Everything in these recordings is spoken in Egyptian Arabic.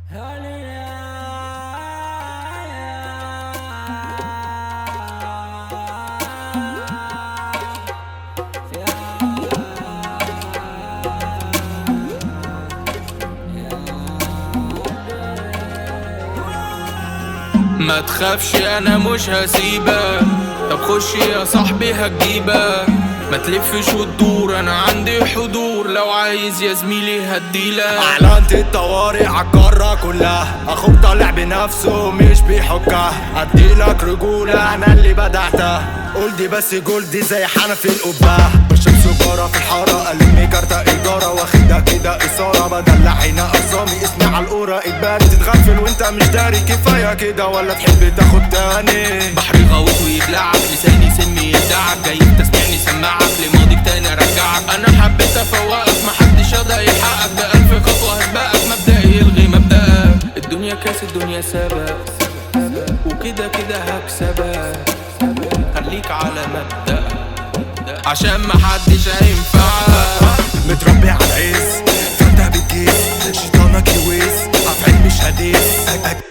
ما تخافش انا مش هسيبك طب خش يا صاحبي هتجيبك ما تلفش وتدور انا عندي حضور لو عايز يا زميلي هديلك اعلنت الطوارئ عالقارة كلها اخوك طالع بنفسه مش بيحكها اديلك رجولة انا اللي بدعتها قول دي بس جول دي زي حنفي القبة بشرب سجارة في الحارة ألمي كارتة إيجارة واخدها كده إثارة بدلع عينا أرسامي اسمي عالقورة إجباري تتغفل وأنت مش داري كفاية كده ولا تحب تاخد تاني بحري غويط ويبلعك لساني سمي يدعك جاي تسمعني سماعك لماضيك تاني ارجعك انا حبيت افوقك محدش يقدر يلحقك بألف خطوة هسبقك مبدئي يلغي مبدأك الدنيا كاس الدنيا سبق وكده كده هكسبك خليك على مبدأ عشان محدش هينفعك متربي على العز فانت بتجيس شيطانك يويس افعل مش هديس أك- أك-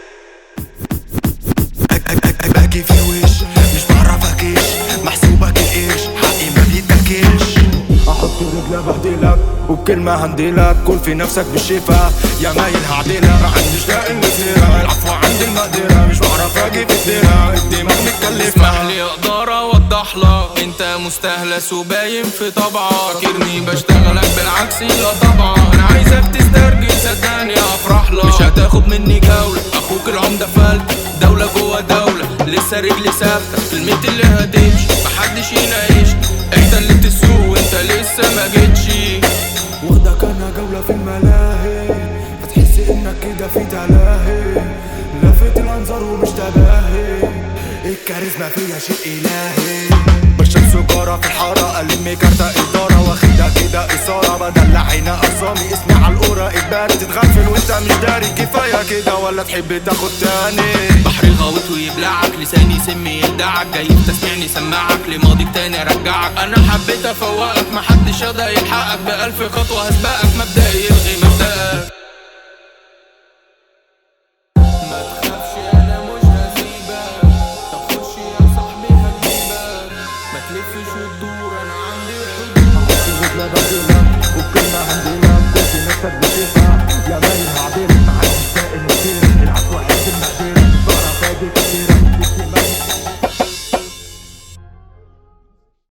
أك- أك- أك- باجي في الوش مش بعرف اكيش محسوبك القرش حقي ما بيتاكلش احط رجلي بهدلك وبكلمة هندلك كل في نفسك بالشفا يا مايل هعدلك ما عنديش لاقي المسيرة العفو عندي المقدرة مش بعرف اجي في الدرة الدماغ متكلفة اسمح لي اقدر اوضح لك انت مستهلس وباين في طبعك فاكرني بشتغلك بالعكس لا طبعا انا عايزك تسترجي صدقني افرح لك مش هتاخد مني جولة اخوك العمدة فلت دولة جوه دولة لسه رجلي ثابتة كلمتي اللي هتمشي محدش يناقش انت اللي تسوق وانت لسه ما جيتش واخدك انا جولة في الملاهي فتحس انك كده في تلاهي لفت الانظار ومش تباهي الكاريزما فيها شيء الهي بشرب سجارة في الحارة ألمي كارتة إدارة واخدها كده إثارة بدلع عينا أرسامي اسمي عالقورة إجباري تتغفل وأنت مش داري كفاية كده ولا تحب تاخد تاني بحري غويط ويبلعك لساني سمي يدعك جاي تسمعني سماعك لماضيك تاني ارجعك انا حبيت افوقك محدش يقدر يلحقك بألف خطوة هسبقك مبدئي يلغي مبدأك ما تخافش انا مش هسيبك طب خش يا صاحبي هجيبك ما تلفش وتدور انا عندي حدود رجلة بدلك وبكلمة هندلك